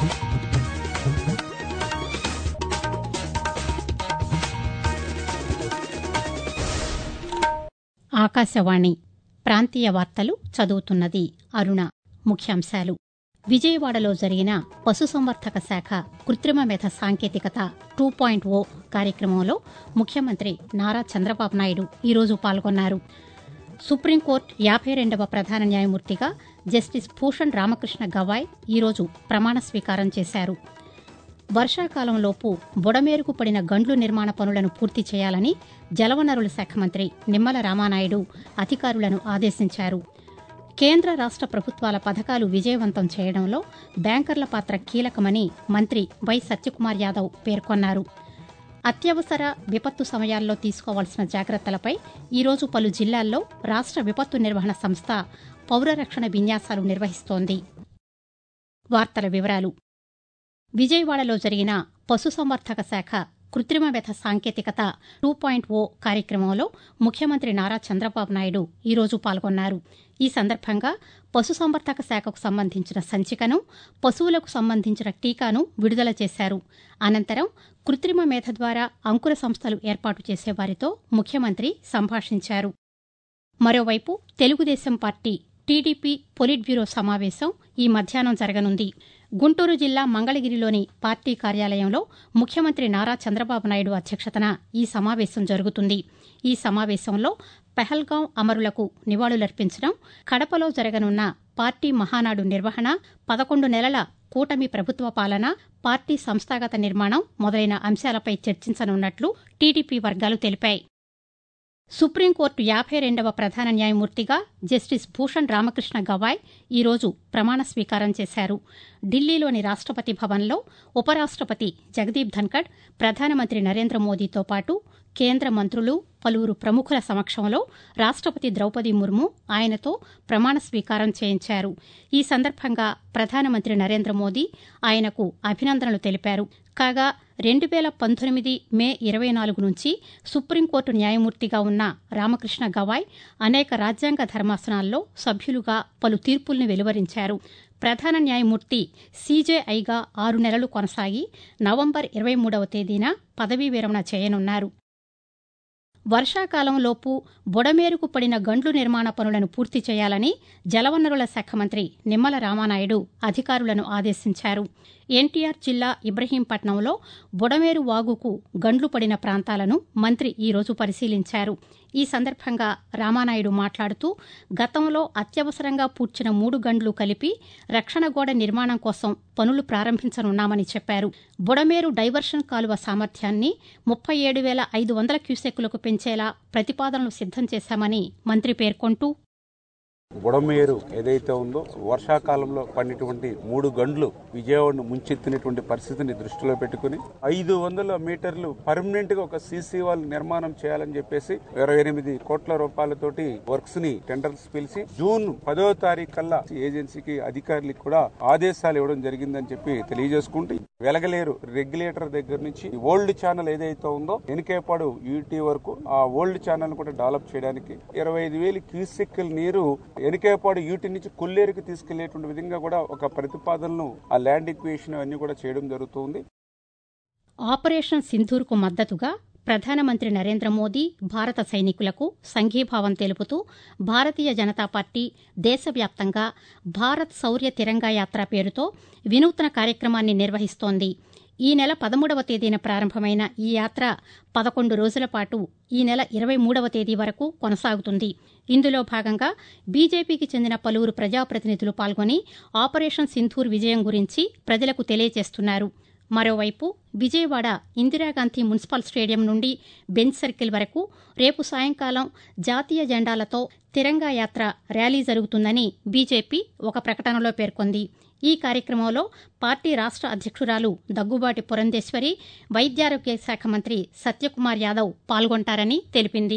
ఆకాశవాణి ప్రాంతీయ వార్తలు చదువుతున్నది అరుణ ముఖ్యాంశాలు విజయవాడలో జరిగిన పశుసంవర్ధక శాఖ కృత్రిమ మేధ సాంకేతికత టూ పాయింట్ ఓ కార్యక్రమంలో ముఖ్యమంత్రి నారా చంద్రబాబు నాయుడు ఈరోజు పాల్గొన్నారు సుప్రీంకోర్టు యాభై రెండవ ప్రధాన న్యాయమూర్తిగా జస్టిస్ భూషణ్ రామకృష్ణ గవాయ్ ఈరోజు ప్రమాణ స్వీకారం చేశారు వర్షాకాలంలోపు బుడమేరుకు పడిన గండ్లు నిర్మాణ పనులను పూర్తి చేయాలని జలవనరుల శాఖ మంత్రి నిమ్మల రామానాయుడు అధికారులను ఆదేశించారు కేంద్ర రాష్ట ప్రభుత్వాల పథకాలు విజయవంతం చేయడంలో బ్యాంకర్ల పాత్ర కీలకమని మంత్రి వై సత్యకుమార్ యాదవ్ పేర్కొన్నారు అత్యవసర విపత్తు సమయాల్లో తీసుకోవాల్సిన జాగ్రత్తలపై ఈరోజు పలు జిల్లాల్లో రాష్ట విపత్తు నిర్వహణ సంస్థ పౌరరక్షణ విన్యాసాలు నిర్వహిస్తోంది వార్తల వివరాలు విజయవాడలో జరిగిన పశుసంవర్ధక శాఖ కృత్రిమ మెథ సాంకేతికత టూ పాయింట్ ఓ కార్యక్రమంలో ముఖ్యమంత్రి నారా చంద్రబాబు నాయుడు ఈరోజు పాల్గొన్నారు ఈ సందర్భంగా పశుసంవర్ధక శాఖకు సంబంధించిన సంచికను పశువులకు సంబంధించిన టీకాను విడుదల చేశారు అనంతరం కృత్రిమ మేధ ద్వారా అంకుర సంస్థలు ఏర్పాటు చేసే వారితో ముఖ్యమంత్రి సంభాషించారు మరోవైపు Telugu Desam party TDP politburo సమావేశం ఈ మధ్యాహ్నం జరగనుంది గుంటూరు జిల్లా మంగళగిరిలోని పార్టీ కార్యాలయంలో ముఖ్యమంత్రి నారా చంద్రబాబు నాయుడు అధ్యక్షతన ఈ సమావేశం జరుగుతుంది ఈ సమావేశంలో పెహల్గాం అమరులకు నివాళులర్పించడం కడపలో జరగనున్న పార్టీ మహానాడు నిర్వహణ పదకొండు నెలల కూటమి ప్రభుత్వ పాలన పార్టీ సంస్థాగత నిర్మాణం మొదలైన అంశాలపై చర్చించనున్నట్లు టీడీపీ వర్గాలు తెలిపాయి సుప్రీంకోర్టు యాభై రెండవ ప్రధాన న్యాయమూర్తిగా జస్టిస్ భూషణ్ రామకృష్ణ గవాయ్ ఈరోజు ప్రమాణ స్వీకారం చేశారు ఢిల్లీలోని రాష్టపతి భవన్లో ఉపరాష్టపతి జగదీప్ ధన్కడ్ ప్రధానమంత్రి నరేంద్ర మోదీతో పాటు కేంద్ర మంత్రులు పలువురు ప్రముఖుల సమక్షంలో రాష్టపతి ద్రౌపది ముర్ము ఆయనతో ప్రమాణ స్వీకారం చేయించారు ఈ సందర్భంగా ప్రధానమంత్రి నరేంద్ర మోదీ ఆయనకు అభినందనలు తెలిపారు కాగా రెండు వేల పంతొమ్మిది మే ఇరవై నాలుగు నుంచి సుప్రీంకోర్టు న్యాయమూర్తిగా ఉన్న రామకృష్ణ గవాయ్ అనేక రాజ్యాంగ ధర్మాసనాల్లో సభ్యులుగా పలు తీర్పుల్ని వెలువరించారు ప్రధాన న్యాయమూర్తి సీజేఐగా ఆరు నెలలు కొనసాగి నవంబర్ ఇరవై మూడవ తేదీన పదవీ విరమణ చేయనున్నారు వర్షాకాలంలోపు బుడమేరుకు పడిన గండ్లు నిర్మాణ పనులను పూర్తి చేయాలని జలవనరుల శాఖ మంత్రి నిమ్మల రామానాయుడు అధికారులను ఆదేశించారు ఎన్టీఆర్ జిల్లా ఇబ్రహీంపట్నంలో బుడమేరు వాగుకు గండ్లు పడిన ప్రాంతాలను మంత్రి ఈరోజు పరిశీలించారు ఈ సందర్భంగా రామానాయుడు మాట్లాడుతూ గతంలో అత్యవసరంగా పూడ్చిన మూడు గండ్లు కలిపి రక్షణ గోడ నిర్మాణం కోసం పనులు ప్రారంభించనున్నామని చెప్పారు బుడమేరు డైవర్షన్ కాలువ సామర్థ్యాన్ని ముప్పై ఏడు వేల ఐదు వందల క్యూసెక్కులకు పెంచేలా ప్రతిపాదనలు సిద్దం చేశామని మంత్రి పేర్కొంటూ బుడమేరు ఏదైతే ఉందో వర్షాకాలంలో పడినటువంటి మూడు గండ్లు విజయవాడను ముంచెత్తినటువంటి పరిస్థితిని దృష్టిలో పెట్టుకుని ఐదు వందల మీటర్లు పర్మనెంట్ గా ఒక సీసీ వాల్ నిర్మాణం చేయాలని చెప్పేసి ఇరవై ఎనిమిది కోట్ల రూపాయలతోటి వర్క్స్ ని టెండర్స్ పిలిచి జూన్ పదో తారీఖు కల్లా ఏజెన్సీకి అధికారులకు కూడా ఆదేశాలు ఇవ్వడం జరిగిందని చెప్పి తెలియజేసుకుంటూ వెలగలేరు రెగ్యులేటర్ దగ్గర నుంచి ఓల్డ్ ఛానల్ ఏదైతే ఉందో ఎనికేపాడు యూటీ వరకు ఆ ఓల్డ్ ఛానల్ కూడా డెవలప్ చేయడానికి ఇరవై ఐదు వేలు క్యూసెక్కుల నీరు ఎనికేపాడు యూటి నుంచి కొల్లేరుకి తీసుకెళ్లేటువంటి విధంగా కూడా ఒక ప్రతిపాదనను ఆ ల్యాండ్ ఈక్వేషన్ అన్ని కూడా చేయడం జరుగుతుంది ఆపరేషన్ సింధూర్కు మద్దతుగా ప్రధానమంత్రి నరేంద్ర మోదీ భారత సైనికులకు సంఘీభావం తెలుపుతూ భారతీయ జనతా పార్టీ దేశవ్యాప్తంగా భారత్ శౌర్య తిరంగా యాత్ర పేరుతో వినూత్న కార్యక్రమాన్ని నిర్వహిస్తోంది ఈ నెల పదమూడవ తేదీన ప్రారంభమైన ఈ యాత్ర పదకొండు రోజుల పాటు ఈ నెల ఇరవై మూడవ తేదీ వరకు కొనసాగుతుంది ఇందులో భాగంగా బీజేపీకి చెందిన పలువురు ప్రజాప్రతినిధులు పాల్గొని ఆపరేషన్ సింధూర్ విజయం గురించి ప్రజలకు తెలియజేస్తున్నారు మరోవైపు విజయవాడ ఇందిరాగాంధీ మున్సిపల్ స్టేడియం నుండి బెంచ్ సర్కిల్ వరకు రేపు సాయంకాలం జాతీయ జెండాలతో తిరంగా యాత్ర ర్యాలీ జరుగుతుందని బీజేపీ ఒక ప్రకటనలో పేర్కొంది ఈ కార్యక్రమంలో పార్టీ రాష్ట అధ్యక్షురాలు దగ్గుబాటి పురంధేశ్వరి వైద్యారోగ్య శాఖ మంత్రి సత్యకుమార్ యాదవ్ పాల్గొంటారని తెలిపింది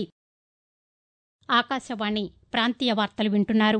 ఆకాశవాణి ప్రాంతీయ వార్తలు వింటున్నారు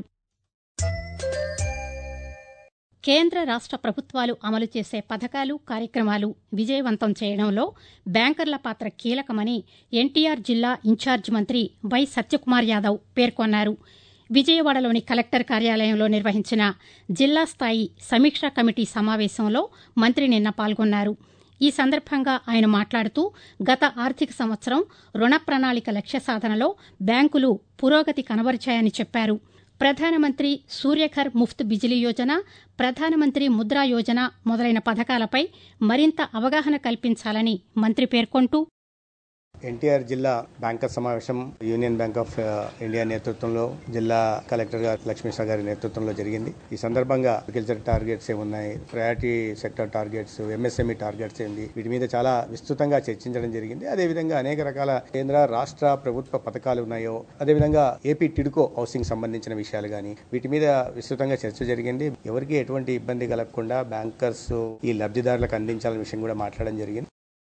కేంద్ర రాష్ట ప్రభుత్వాలు అమలు చేసే పథకాలు కార్యక్రమాలు విజయవంతం చేయడంలో బ్యాంకర్ల పాత్ర కీలకమని ఎన్టీఆర్ జిల్లా ఇన్ఛార్జ్ మంత్రి వై సత్యకుమార్ యాదవ్ పేర్కొన్నారు విజయవాడలోని కలెక్టర్ కార్యాలయంలో నిర్వహించిన జిల్లా స్థాయి సమీక్షా కమిటీ సమావేశంలో మంత్రి నిన్న పాల్గొన్నారు ఈ సందర్భంగా ఆయన మాట్లాడుతూ గత ఆర్థిక సంవత్సరం రుణ ప్రణాళిక లక్ష్య సాధనలో బ్యాంకులు పురోగతి కనబరిచాయని చెప్పారు ప్రధానమంత్రి సూర్యఘర్ ముఫ్త్ బిజిలీ యోజన ప్రధానమంత్రి ముద్రా యోజన మొదలైన పథకాలపై మరింత అవగాహన కల్పించాలని మంత్రి పేర్కొంటూ ఎన్టీఆర్ జిల్లా బ్యాంకర్ సమావేశం యూనియన్ బ్యాంక్ ఆఫ్ ఇండియా నేతృత్వంలో జిల్లా కలెక్టర్ గారు లక్ష్మీషా గారి నేతృత్వంలో జరిగింది ఈ సందర్భంగా అగ్రికల్చర్ టార్గెట్స్ ఏమున్నాయి priority sector targets MSME targets ఏంది వీటి మీద చాలా విస్తృతంగా చర్చించడం జరిగింది అదేవిధంగా అనేక రకాల కేంద్ర రాష్ట్ర ప్రభుత్వ పథకాలు ఉన్నాయో అదేవిధంగా ఏపీ టిడ్కో హౌసింగ్ సంబంధించిన విషయాలు కానీ వీటి మీద విస్తృతంగా చర్చ జరిగింది ఎవరికి ఎటువంటి ఇబ్బంది కలగకుండా బ్యాంకర్స్ ఈ లబ్ధిదారులకు అందించాలనే విషయం కూడా మాట్లాడడం జరిగింది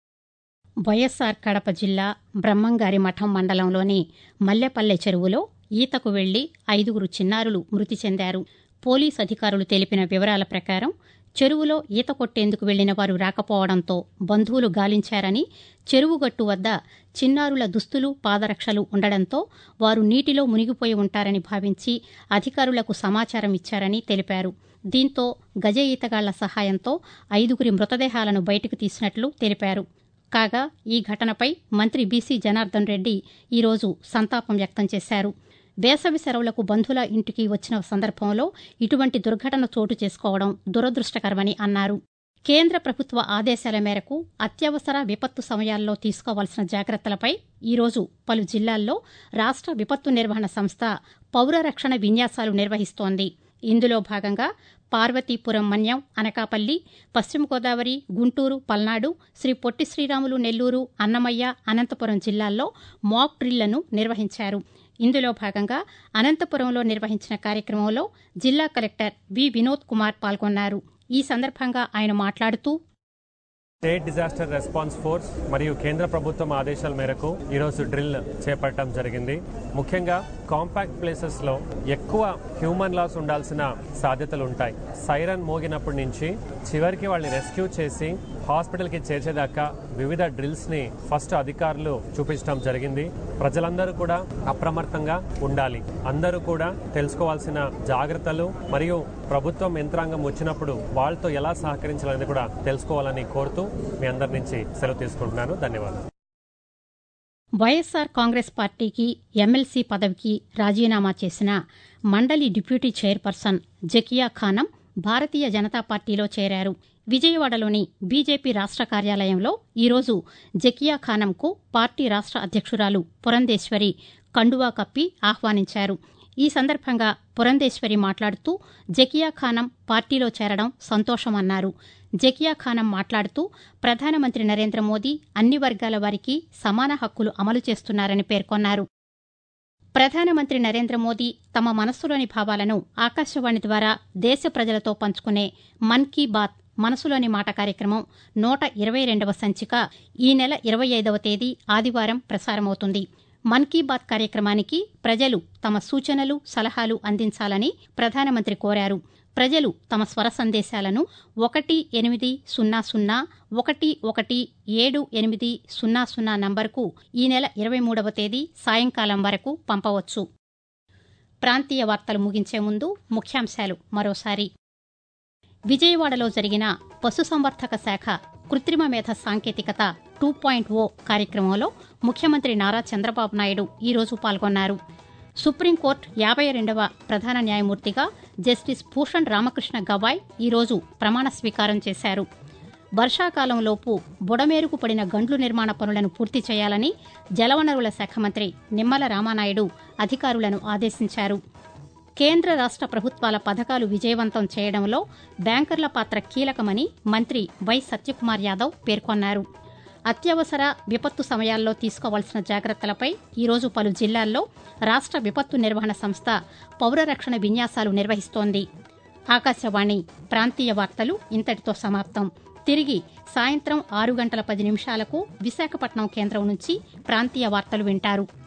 వైఎస్సార్ కడప జిల్లా బ్రహ్మంగారి మఠం మండలంలోని మల్లెపల్లె చెరువులో ఈతకు వెళ్లి ఐదుగురు చిన్నారులు మృతి చెందారు పోలీస్ అధికారులు తెలిపిన వివరాల ప్రకారం చెరువులో ఈత కొట్టేందుకు వెళ్లిన వారు రాకపోవడంతో బంధువులు గాలించారని చెరువుగట్టు వద్ద చిన్నారుల దుస్తులు పాదరక్షలు ఉండడంతో వారు నీటిలో మునిగిపోయి ఉంటారని భావించి అధికారులకు సమాచారం ఇచ్చారని తెలిపారు దీంతో గజ ఈతగాళ్ల సహాయంతో ఐదుగురి మృతదేహాలను బయటకు తీసినట్లు తెలిపారు కాగా ఈ ఘటనపై మంత్రి బీసీ జనార్దన్ రెడ్డి ఈరోజు సంతాపం వ్యక్తం చేశారు వేసవి సెలవులకు బంధువుల ఇంటికి వచ్చిన సందర్భంలో ఇటువంటి దుర్ఘటన చోటు చేసుకోవడం దురదృష్టకరమని అన్నారు కేంద్ర ప్రభుత్వ ఆదేశాల మేరకు అత్యవసర విపత్తు సమయాల్లో తీసుకోవాల్సిన జాగ్రత్తలపై ఈరోజు పలు జిల్లాల్లో రాష్ట్ర విపత్తు నిర్వహణ సంస్థ పౌర రక్షణ విన్యాసాలు నిర్వహిస్తోంది ఇందులో భాగంగా పార్వతీపురం మన్యం అనకాపల్లి పశ్చిమ గోదావరి గుంటూరు పల్నాడు శ్రీ పొట్టి శ్రీరాములు నెల్లూరు అన్నమయ్య అనంతపురం జిల్లాల్లో మాక్ డ్రిల్లను నిర్వహించారు ఇందులో భాగంగా అనంతపురంలో నిర్వహించిన కార్యక్రమంలో జిల్లా కలెక్టర్ వి వినోద్ కుమార్ పాల్గొన్నారు ఈ సందర్భంగా ఆయన మాట్లాడుతూ స్టేట్ డిజాస్టర్ రెస్పాన్స్ ఫోర్స్ మరియు కేంద్ర ప్రభుత్వం ఆదేశాల మేరకు ఈరోజు డ్రిల్ చేపట్టడం జరిగింది ముఖ్యంగా కాంపాక్ట్ ప్లేసెస్ లో ఎక్కువ హ్యూమన్ లాస్ ఉండాల్సిన సాధ్యతలు ఉంటాయి సైరన్ మోగినప్పటి నుంచి చివరికి వాళ్ళని రెస్క్యూ చేసి హాస్పిటల్ కి చేర్చేదాకా వివిధ డ్రిల్స్ ని ఫస్ట్ అధికారులు చూపించడం జరిగింది ప్రజలందరూ కూడా అప్రమత్తంగా ఉండాలి అందరూ కూడా తెలుసుకోవాల్సిన జాగ్రత్తలు మరియు ప్రభుత్వం యంత్రాంగం వచ్చినప్పుడు వాళ్ళతో ఎలా సహకరించాలని కూడా తెలుసుకోవాలని కోరుతూ మీ అందరి నుంచి సెలవు తీసుకుంటున్నాను ధన్యవాదాలు వైఎస్సార్ కాంగ్రెస్ పార్టీకి ఎమ్మెల్సీ పదవికి రాజీనామా చేసిన మండలి డిప్యూటీ చైర్పర్సన్ జకియా ఖానం భారతీయ జనతా పార్టీలో చేరారు విజయవాడలోని బీజేపీ రాష్ట్ర కార్యాలయంలో ఈరోజు జకియా ఖానంకు పార్టీ రాష్ట్ర అధ్యక్షురాలు పురంధేశ్వరి కండువా కప్పి ఆహ్వానించారు ఈ సందర్భంగా పురంధేశ్వరి మాట్లాడుతూ జకియా ఖానం పార్టీలో చేరడం సంతోషమన్నారు జకియా ఖానం మాట్లాడుతూ ప్రధానమంత్రి నరేంద్ర మోదీ అన్ని వర్గాల వారికి సమాన హక్కులు అమలు చేస్తున్నారని పేర్కొన్నారు ప్రధానమంత్రి నరేంద్ర మోదీ తమ మనస్సులోని భావాలను ఆకాశవాణి ద్వారా దేశ ప్రజలతో పంచుకునే మన్ కీ బాత్ మనసులోని మాట కార్యక్రమం నూట ఇరవై రెండవ సంచిక ఈ నెల ఇరవై ఐదవ తేదీ ఆదివారం ప్రసారమవుతుంది మన్ కీ బాత్ కార్యక్రమానికి ప్రజలు తమ సూచనలు సలహాలు అందించాలని ప్రధానమంత్రి కోరారు ప్రజలు తమ స్వర సందేశాలను ఒకటి ఎనిమిది సున్నా సున్నా ఒకటి ఒకటి ఏడు ఎనిమిది సున్నా సున్నా నంబరుకు ఈ నెల ఇరవై మూడవ తేదీ సాయంకాలం వరకు పంపవచ్చు ప్రాంతీయ వార్తలు ముగించే ముందు ముఖ్యాంశాలు మరోసారి విజయవాడలో జరిగిన పశుసంవర్ధక శాఖ కృత్రిమ మేధ సాంకేతికత టూ పాయింట్ ఓ కార్యక్రమంలో ముఖ్యమంత్రి నారా చంద్రబాబు నాయుడు ఈరోజు పాల్గొన్నారు సుప్రీంకోర్టు యాభై రెండవ ప్రధాన న్యాయమూర్తిగా జస్టిస్ భూషణ్ రామకృష్ణ గవాయ్ ఈరోజు ప్రమాణ స్వీకారం చేశారు వర్షాకాలంలోపు బుడమేరుకు పడిన గండ్లు నిర్మాణ పనులను పూర్తి చేయాలని జలవనరుల శాఖ మంత్రి నిమ్మల రామానాయుడు అధికారులను ఆదేశించారు కేంద్ర రాష్ట్ర ప్రభుత్వాల పథకాలు విజయవంతం చేయడంలో బ్యాంకర్ల పాత్ర కీలకమని మంత్రి వై సత్యకుమార్ యాదవ్ పేర్కొన్నారు అత్యవసర విపత్తు సమయాల్లో తీసుకోవాల్సిన జాగ్రత్తలపై ఈరోజు పలు జిల్లాల్లో రాష్ట్ర విపత్తు నిర్వహణ సంస్థ పౌర రక్షణ విన్యాసాలు నిర్వహిస్తోంది ఆకాశవాణి ప్రాంతీయ వార్తలు ఇంతటితో సమాప్తం తిరిగి సాయంత్రం ఆరు గంటల పది నిమిషాలకు విశాఖపట్నం కేంద్రం నుంచి ప్రాంతీయ వార్తలు వింటారు